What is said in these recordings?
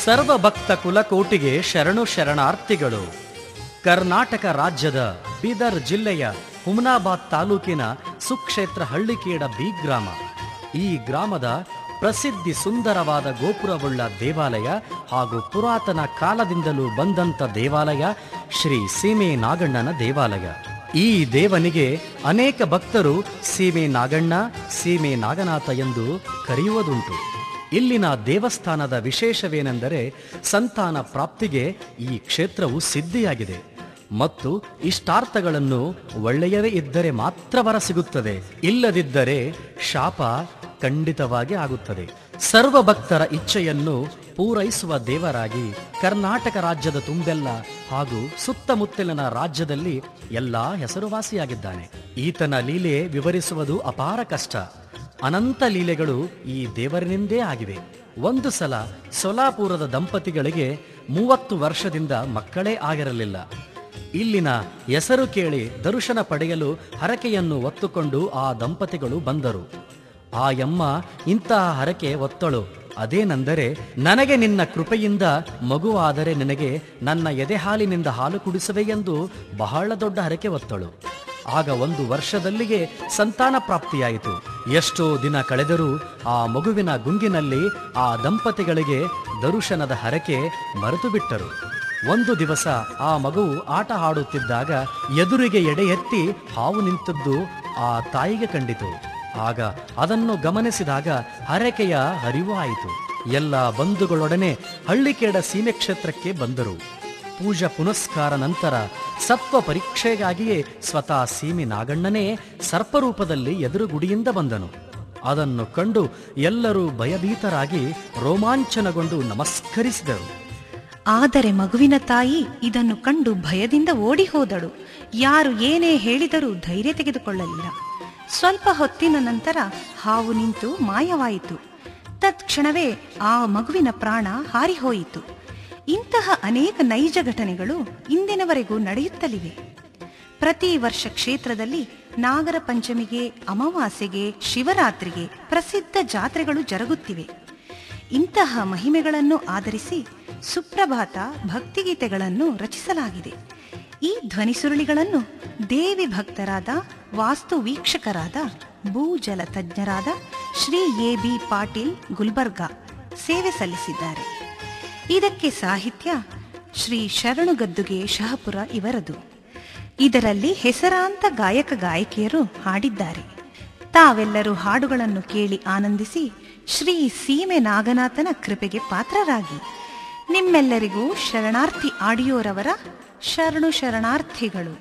ಸರ್ವಭಕ್ತ ಕುಲಕೋಟಿಗೆ ಶರಣು ಶರಣಾರ್ಥಿಗಳು ಕರ್ನಾಟಕ ರಾಜ್ಯದ ಬೀದರ್ ಜಿಲ್ಲೆಯ ಹುಮನಾಬಾದ್ ತಾಲೂಕಿನ ಸುಕ್ಷೇತ್ರ ಹಳ್ಳಿಕೇಡ ಬಿ ಗ್ರಾಮ ಈ ಗ್ರಾಮದ ಪ್ರಸಿದ್ಧಿ ಸುಂದರವಾದ ಗೋಪುರವುಳ್ಳ ದೇವಾಲಯ ಹಾಗೂ ಪುರಾತನ ಕಾಲದಿಂದಲೂ ಬಂದಂತ ದೇವಾಲಯ ಶ್ರೀ ಸೀಮೆ ನಾಗಣ್ಣನ ದೇವಾಲಯ ಈ ದೇವನಿಗೆ ಅನೇಕ ಭಕ್ತರು ಸೀಮೆ ನಾಗಣ್ಣ ಸೀಮೆ ನಾಗನಾಥ ಎಂದು ಕರೆಯುವುದುಂಟು ಇಲ್ಲಿನ ದೇವಸ್ಥಾನದ ವಿಶೇಷವೇನೆಂದರೆ ಸಂತಾನ ಪ್ರಾಪ್ತಿಗೆ ಈ ಕ್ಷೇತ್ರವು ಸಿದ್ಧಿಯಾಗಿದೆ ಮತ್ತು ಇಷ್ಟಾರ್ಥಗಳನ್ನು ಒಳ್ಳೆಯವೇ ಇದ್ದರೆ ಮಾತ್ರ ವರ ಸಿಗುತ್ತದೆ ಇಲ್ಲದಿದ್ದರೆ ಶಾಪ ಖಂಡಿತವಾಗಿ ಆಗುತ್ತದೆ ಸರ್ವ ಭಕ್ತರ ಇಚ್ಛೆಯನ್ನು ಪೂರೈಸುವ ದೇವರಾಗಿ ಕರ್ನಾಟಕ ರಾಜ್ಯದ ತುಂಬೆಲ್ಲ ಹಾಗೂ ಸುತ್ತಮುತ್ತಲಿನ ರಾಜ್ಯದಲ್ಲಿ ಎಲ್ಲಾ ಹೆಸರುವಾಸಿಯಾಗಿದ್ದಾನೆ ಈತನ ಲೀಲೆ ವಿವರಿಸುವುದು ಅಪಾರ ಕಷ್ಟ ಅನಂತ ಲೀಲೆಗಳು ಈ ದೇವರಿನಿಂದೇ ಆಗಿವೆ ಒಂದು ಸಲ ಸೊಲಾಪುರದ ದಂಪತಿಗಳಿಗೆ ಮೂವತ್ತು ವರ್ಷದಿಂದ ಮಕ್ಕಳೇ ಆಗಿರಲಿಲ್ಲ ಇಲ್ಲಿನ ಹೆಸರು ಕೇಳಿ ದರ್ಶನ ಪಡೆಯಲು ಹರಕೆಯನ್ನು ಒತ್ತುಕೊಂಡು ಆ ದಂಪತಿಗಳು ಬಂದರು ಆ ಯಮ್ಮ ಇಂತಹ ಹರಕೆ ಒತ್ತಳು ಅದೇನೆಂದರೆ ನನಗೆ ನಿನ್ನ ಕೃಪೆಯಿಂದ ಮಗುವಾದರೆ ನಿನಗೆ ನನ್ನ ಎದೆ ಹಾಲಿನಿಂದ ಹಾಲು ಕುಡಿಸುವೆ ಎಂದು ಬಹಳ ದೊಡ್ಡ ಹರಕೆ ಒತ್ತಳು ಆಗ ಒಂದು ವರ್ಷದಲ್ಲಿಯೇ ಸಂತಾನ ಪ್ರಾಪ್ತಿಯಾಯಿತು ಎಷ್ಟೋ ದಿನ ಕಳೆದರೂ ಆ ಮಗುವಿನ ಗುಂಗಿನಲ್ಲಿ ಆ ದಂಪತಿಗಳಿಗೆ ದರುಶನದ ಹರಕೆ ಮರೆತು ಬಿಟ್ಟರು ಒಂದು ದಿವಸ ಆ ಮಗುವು ಆಟ ಆಡುತ್ತಿದ್ದಾಗ ಎದುರಿಗೆ ಎಡೆ ಎತ್ತಿ ಹಾವು ನಿಂತದ್ದು ಆ ತಾಯಿಗೆ ಕಂಡಿತು ಆಗ ಅದನ್ನು ಗಮನಿಸಿದಾಗ ಹರಕೆಯ ಹರಿವು ಆಯಿತು ಎಲ್ಲ ಬಂಧುಗಳೊಡನೆ ಹಳ್ಳಿಕೇಡ ಸೀಮೆ ಕ್ಷೇತ್ರಕ್ಕೆ ಬಂದರು ಪೂಜಾ ಪುನಸ್ಕಾರ ನಂತರ ಸತ್ವ ಪರೀಕ್ಷೆಗಾಗಿಯೇ ಸ್ವತಃ ಸೀಮೆ ನಾಗಣ್ಣನೇ ಸರ್ಪರೂಪದಲ್ಲಿ ಎದುರುಗುಡಿಯಿಂದ ಬಂದನು ಅದನ್ನು ಕಂಡು ಎಲ್ಲರೂ ಭಯಭೀತರಾಗಿ ರೋಮಾಂಚನಗೊಂಡು ನಮಸ್ಕರಿಸಿದರು ಆದರೆ ಮಗುವಿನ ತಾಯಿ ಇದನ್ನು ಕಂಡು ಭಯದಿಂದ ಓಡಿ ಹೋದಳು ಯಾರು ಏನೇ ಹೇಳಿದರೂ ಧೈರ್ಯ ತೆಗೆದುಕೊಳ್ಳಲಿಲ್ಲ ಸ್ವಲ್ಪ ಹೊತ್ತಿನ ನಂತರ ಹಾವು ನಿಂತು ಮಾಯವಾಯಿತು ತತ್ಕ್ಷಣವೇ ಆ ಮಗುವಿನ ಪ್ರಾಣ ಹಾರಿಹೋಯಿತು ಇಂತಹ ಅನೇಕ ನೈಜ ಘಟನೆಗಳು ಇಂದಿನವರೆಗೂ ನಡೆಯುತ್ತಲಿವೆ ಪ್ರತಿ ವರ್ಷ ಕ್ಷೇತ್ರದಲ್ಲಿ ನಾಗರ ಪಂಚಮಿಗೆ ಅಮಾವಾಸ್ಯೆಗೆ ಶಿವರಾತ್ರಿಗೆ ಪ್ರಸಿದ್ಧ ಜಾತ್ರೆಗಳು ಜರುಗುತ್ತಿವೆ ಇಂತಹ ಮಹಿಮೆಗಳನ್ನು ಆಧರಿಸಿ ಸುಪ್ರಭಾತ ಭಕ್ತಿಗೀತೆಗಳನ್ನು ರಚಿಸಲಾಗಿದೆ ಈ ಧ್ವನಿಸುರುಳಿಗಳನ್ನು ದೇವಿ ಭಕ್ತರಾದ ವಾಸ್ತು ವೀಕ್ಷಕರಾದ ಭೂಜಲ ತಜ್ಞರಾದ ಶ್ರೀ ಎ ಬಿ ಪಾಟೀಲ್ ಗುಲ್ಬರ್ಗಾ ಸೇವೆ ಸಲ್ಲಿಸಿದ್ದಾರೆ ಇದಕ್ಕೆ ಸಾಹಿತ್ಯ ಶ್ರೀ ಶರಣುಗದ್ದುಗೆ ಶಹಪುರ ಇವರದು ಇದರಲ್ಲಿ ಹೆಸರಾಂತ ಗಾಯಕ ಗಾಯಕಿಯರು ಹಾಡಿದ್ದಾರೆ ತಾವೆಲ್ಲರೂ ಹಾಡುಗಳನ್ನು ಕೇಳಿ ಆನಂದಿಸಿ ಶ್ರೀ ಸೀಮೆ ನಾಗನಾಥನ ಕೃಪೆಗೆ ಪಾತ್ರರಾಗಿ ನಿಮ್ಮೆಲ್ಲರಿಗೂ ಶರಣಾರ್ಥಿ ಆಡಿಯೋರವರ ಶರಣು ಶರಣಾರ್ಥಿಗಳು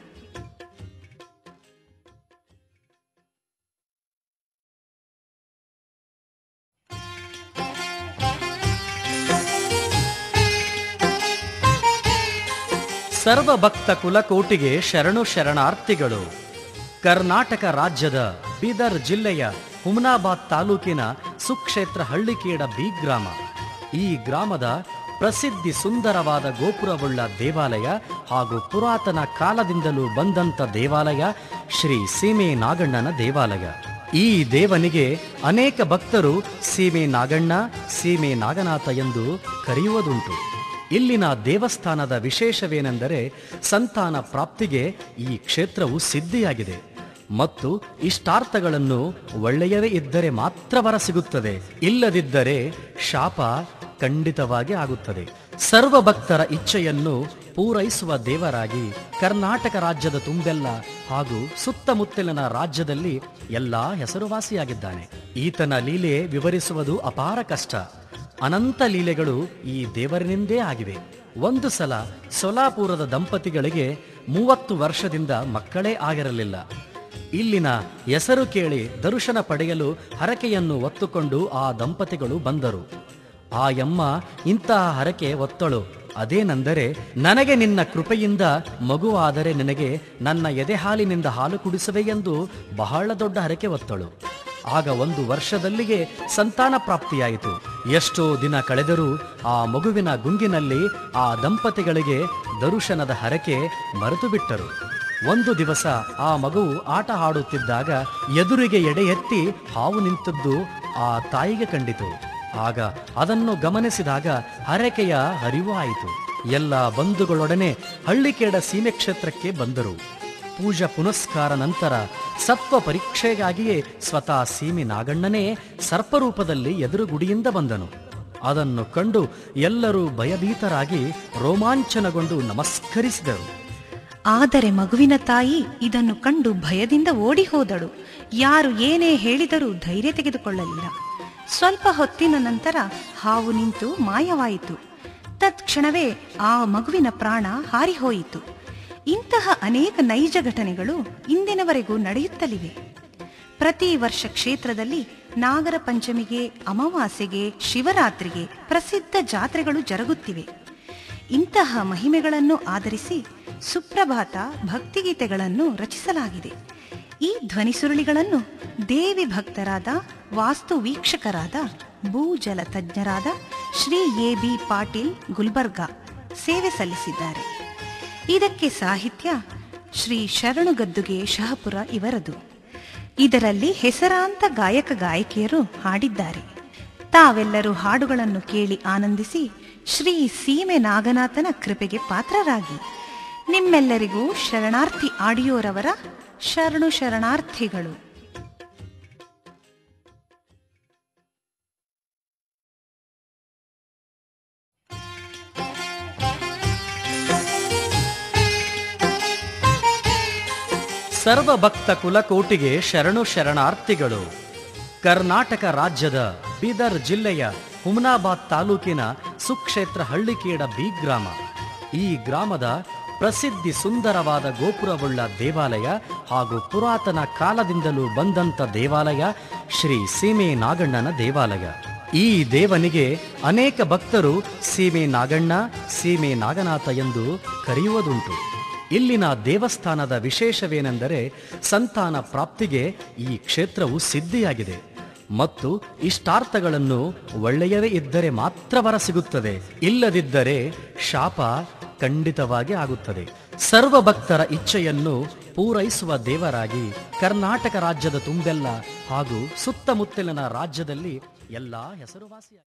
ಸರ್ವಭಕ್ತ ಕುಲಕೋಟಿಗೆ ಶರಣು ಶರಣಾರ್ಥಿಗಳು ಕರ್ನಾಟಕ ರಾಜ್ಯದ ಬೀದರ್ ಜಿಲ್ಲೆಯ ಹುಮನಾಬಾದ್ ತಾಲೂಕಿನ ಸುಕ್ಷೇತ್ರ ಹಳ್ಳಿಕೇಡ ಬಿ ಗ್ರಾಮ ಈ ಗ್ರಾಮದ ಪ್ರಸಿದ್ಧಿ ಸುಂದರವಾದ ಗೋಪುರವುಳ್ಳ ದೇವಾಲಯ ಹಾಗೂ ಪುರಾತನ ಕಾಲದಿಂದಲೂ ಬಂದಂತ ದೇವಾಲಯ ಶ್ರೀ ಸೀಮೆ ನಾಗಣ್ಣನ ದೇವಾಲಯ ಈ ದೇವನಿಗೆ ಅನೇಕ ಭಕ್ತರು ಸೀಮೆ ನಾಗಣ್ಣ ಸೀಮೆ ನಾಗನಾಥ ಎಂದು ಕರೆಯುವುದುಂಟು ಇಲ್ಲಿನ ದೇವಸ್ಥಾನದ ವಿಶೇಷವೇನೆಂದರೆ ಸಂತಾನ ಪ್ರಾಪ್ತಿಗೆ ಈ ಕ್ಷೇತ್ರವು ಸಿದ್ಧಿಯಾಗಿದೆ ಮತ್ತು ಇಷ್ಟಾರ್ಥಗಳನ್ನು ಒಳ್ಳೆಯವೇ ಇದ್ದರೆ ಮಾತ್ರ ವರ ಸಿಗುತ್ತದೆ ಇಲ್ಲದಿದ್ದರೆ ಶಾಪ ಖಂಡಿತವಾಗಿ ಆಗುತ್ತದೆ ಸರ್ವ ಭಕ್ತರ ಇಚ್ಛೆಯನ್ನು ಪೂರೈಸುವ ದೇವರಾಗಿ ಕರ್ನಾಟಕ ರಾಜ್ಯದ ತುಂಬೆಲ್ಲ ಹಾಗೂ ಸುತ್ತಮುತ್ತಲಿನ ರಾಜ್ಯದಲ್ಲಿ ಎಲ್ಲಾ ಹೆಸರುವಾಸಿಯಾಗಿದ್ದಾನೆ ಈತನ ಲೀಲೆ ವಿವರಿಸುವುದು ಅಪಾರ ಕಷ್ಟ ಅನಂತ ಲೀಲೆಗಳು ಈ ದೇವರಿನಿಂದೇ ಆಗಿವೆ ಒಂದು ಸಲ ಸೊಲಾಪುರದ ದಂಪತಿಗಳಿಗೆ ಮೂವತ್ತು ವರ್ಷದಿಂದ ಮಕ್ಕಳೇ ಆಗಿರಲಿಲ್ಲ ಇಲ್ಲಿನ ಹೆಸರು ಕೇಳಿ ದರ್ಶನ ಪಡೆಯಲು ಹರಕೆಯನ್ನು ಒತ್ತುಕೊಂಡು ಆ ದಂಪತಿಗಳು ಬಂದರು ಆ ಯಮ್ಮ ಇಂತಹ ಹರಕೆ ಒತ್ತಳು ಅದೇನೆಂದರೆ ನನಗೆ ನಿನ್ನ ಕೃಪೆಯಿಂದ ಮಗುವಾದರೆ ನಿನಗೆ ನನ್ನ ಎದೆ ಹಾಲಿನಿಂದ ಹಾಲು ಕುಡಿಸುವೆ ಎಂದು ಬಹಳ ದೊಡ್ಡ ಹರಕೆ ಒತ್ತಳು ಆಗ ಒಂದು ವರ್ಷದಲ್ಲಿಯೇ ಸಂತಾನ ಪ್ರಾಪ್ತಿಯಾಯಿತು ಎಷ್ಟೋ ದಿನ ಕಳೆದರೂ ಆ ಮಗುವಿನ ಗುಂಗಿನಲ್ಲಿ ಆ ದಂಪತಿಗಳಿಗೆ ದರುಶನದ ಹರಕೆ ಮರೆತು ಬಿಟ್ಟರು ಒಂದು ದಿವಸ ಆ ಮಗುವು ಆಟ ಆಡುತ್ತಿದ್ದಾಗ ಎದುರಿಗೆ ಎಡೆ ಎತ್ತಿ ಹಾವು ನಿಂತದ್ದು ಆ ತಾಯಿಗೆ ಕಂಡಿತು ಆಗ ಅದನ್ನು ಗಮನಿಸಿದಾಗ ಹರಕೆಯ ಅರಿವು ಆಯಿತು ಎಲ್ಲ ಬಂಧುಗಳೊಡನೆ ಹಳ್ಳಿಕೇಡ ಸೀಮೆ ಕ್ಷೇತ್ರಕ್ಕೆ ಬಂದರು ಪೂಜಾ ಪುನಸ್ಕಾರ ನಂತರ ಸತ್ವ ಪರೀಕ್ಷೆಗಾಗಿಯೇ ಸ್ವತಃ ಸೀಮೆ ನಾಗಣ್ಣನೇ ಸರ್ಪರೂಪದಲ್ಲಿ ಎದುರುಗುಡಿಯಿಂದ ಬಂದನು ಅದನ್ನು ಕಂಡು ಎಲ್ಲರೂ ಭಯಭೀತರಾಗಿ ರೋಮಾಂಚನಗೊಂಡು ನಮಸ್ಕರಿಸಿದರು ಆದರೆ ಮಗುವಿನ ತಾಯಿ ಇದನ್ನು ಕಂಡು ಭಯದಿಂದ ಓಡಿ ಹೋದಳು ಯಾರು ಏನೇ ಹೇಳಿದರೂ ಧೈರ್ಯ ತೆಗೆದುಕೊಳ್ಳಲಿಲ್ಲ ಸ್ವಲ್ಪ ಹೊತ್ತಿನ ನಂತರ ಹಾವು ನಿಂತು ಮಾಯವಾಯಿತು ತತ್ಕ್ಷಣವೇ ಆ ಮಗುವಿನ ಪ್ರಾಣ ಹಾರಿಹೋಯಿತು ಇಂತಹ ಅನೇಕ ನೈಜ ಘಟನೆಗಳು ಇಂದಿನವರೆಗೂ ನಡೆಯುತ್ತಲಿವೆ ಪ್ರತಿ ವರ್ಷ ಕ್ಷೇತ್ರದಲ್ಲಿ ನಾಗರ ಪಂಚಮಿಗೆ ಅಮಾವಾಸ್ಯೆಗೆ ಶಿವರಾತ್ರಿಗೆ ಪ್ರಸಿದ್ಧ ಜಾತ್ರೆಗಳು ಜರುಗುತ್ತಿವೆ ಇಂತಹ ಮಹಿಮೆಗಳನ್ನು ಆಧರಿಸಿ ಸುಪ್ರಭಾತ ಭಕ್ತಿಗೀತೆಗಳನ್ನು ರಚಿಸಲಾಗಿದೆ ಈ ಧ್ವನಿಸುರುಳಿಗಳನ್ನು ದೇವಿ ಭಕ್ತರಾದ ವಾಸ್ತು ವೀಕ್ಷಕರಾದ ಭೂಜಲ ತಜ್ಞರಾದ ಶ್ರೀ ಎ ಬಿ ಪಾಟೀಲ್ ಗುಲ್ಬರ್ಗಾ ಸೇವೆ ಸಲ್ಲಿಸಿದ್ದಾರೆ ಇದಕ್ಕೆ ಸಾಹಿತ್ಯ ಶ್ರೀ ಶರಣುಗದ್ದುಗೆ ಶಹಪುರ ಇವರದು ಇದರಲ್ಲಿ ಹೆಸರಾಂತ ಗಾಯಕ ಗಾಯಕಿಯರು ಹಾಡಿದ್ದಾರೆ ತಾವೆಲ್ಲರೂ ಹಾಡುಗಳನ್ನು ಕೇಳಿ ಆನಂದಿಸಿ ಶ್ರೀ ಸೀಮೆ ನಾಗನಾಥನ ಕೃಪೆಗೆ ಪಾತ್ರರಾಗಿ ನಿಮ್ಮೆಲ್ಲರಿಗೂ ಶರಣಾರ್ಥಿ ಆಡಿಯೋರವರ ಶರಣು ಶರಣಾರ್ಥಿಗಳು ಸರ್ವ ಭಕ್ತ ಕುಲಕೋಟಿಗೆ ಶರಣು ಶರಣಾರ್ಥಿಗಳು ಕರ್ನಾಟಕ ರಾಜ್ಯದ ಬೀದರ್ ಜಿಲ್ಲೆಯ ಹುಮನಾಬಾದ್ ತಾಲೂಕಿನ ಸುಕ್ಷೇತ್ರ ಹಳ್ಳಿಕೇಡ ಬಿ ಗ್ರಾಮ ಈ ಗ್ರಾಮದ ಪ್ರಸಿದ್ಧಿ ಸುಂದರವಾದ ಗೋಪುರವುಳ್ಳ ದೇವಾಲಯ ಹಾಗೂ ಪುರಾತನ ಕಾಲದಿಂದಲೂ ಬಂದಂತ ದೇವಾಲಯ ಶ್ರೀ ಸೀಮೆ ನಾಗಣ್ಣನ ದೇವಾಲಯ ಈ ದೇವನಿಗೆ ಅನೇಕ ಭಕ್ತರು ಸೀಮೆ ನಾಗಣ್ಣ ಸೀಮೆ ನಾಗನಾಥ ಎಂದು ಕರೆಯುವುದುಂಟು ಇಲ್ಲಿನ ದೇವಸ್ಥಾನದ ವಿಶೇಷವೇನೆಂದರೆ ಸಂತಾನ ಪ್ರಾಪ್ತಿಗೆ ಈ ಕ್ಷೇತ್ರವು ಸಿದ್ಧಿಯಾಗಿದೆ ಮತ್ತು ಇಷ್ಟಾರ್ಥಗಳನ್ನು ಒಳ್ಳೆಯವೇ ಇದ್ದರೆ ಮಾತ್ರ ವರ ಸಿಗುತ್ತದೆ ಇಲ್ಲದಿದ್ದರೆ ಶಾಪ ಖಂಡಿತವಾಗಿ ಆಗುತ್ತದೆ ಸರ್ವ ಭಕ್ತರ ಇಚ್ಛೆಯನ್ನು ಪೂರೈಸುವ ದೇವರಾಗಿ ಕರ್ನಾಟಕ ರಾಜ್ಯದ ತುಂಬೆಲ್ಲ ಹಾಗೂ ಸುತ್ತಮುತ್ತಲಿನ ರಾಜ್ಯದಲ್ಲಿ ಎಲ್ಲಾ ಹೆಸರುವಾಸಿಯಾಗಿದೆ